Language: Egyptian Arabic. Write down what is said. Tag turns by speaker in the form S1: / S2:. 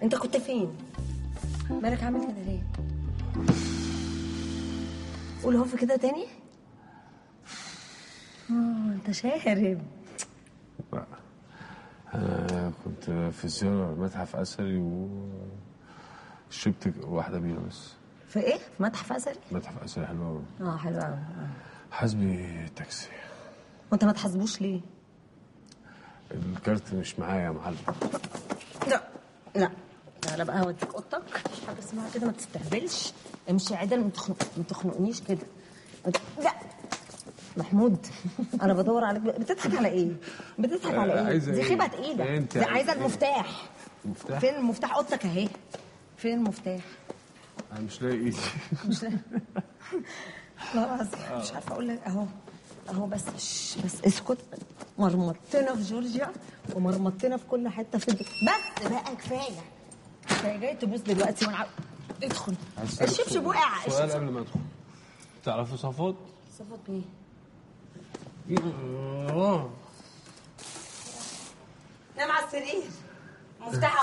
S1: انت كنت فين مالك عامل كده ليه قول هوف كده تاني اه انت شارب
S2: لا أنا كنت في زيارة متحف أثري و شربت واحدة بيرة بس
S1: في ايه في متحف اثري
S2: متحف أثري حلو أوي
S1: اه حلو قوي
S2: حاسبي تاكسي
S1: وانت ما تحاسبوش ليه
S2: الكارت مش معايا يا معلم
S1: لا لا لا لا بقى اوديك اوضتك مش حاجه اسمها كده ما تستهبلش امشي عدل ما تخنق ما تخنقنيش كده ما ت- لا محمود انا بدور عليك بتضحك على ايه؟ بتضحك على
S2: آه،
S1: ايه؟
S2: عايزة
S1: دي
S2: إيه؟
S1: خيبه تقيله
S2: أنت
S1: دي
S2: عايزة
S1: عايزه
S2: إيه؟
S1: المفتاح
S2: مفتاح
S1: فين المفتاح اوضتك اهي فين المفتاح؟
S2: أنا مش لاقي إيدي
S1: مش لا والله العظيم مش عارفه اقول لك اهو اهو بس شش، بس اسكت مرمطتنا في جورجيا ومرمطتنا في كل حته في البيت بس بقى كفايه كفايه جاي تبوس دلوقتي وانا عاو- ادخل
S2: عايز أسألك
S1: الشبشب وقع
S2: سؤال
S1: الشبشب
S2: قبل ما أدخل تعرفي صفات؟
S1: صفت مين؟
S2: آه.
S1: نام على السرير مفتاح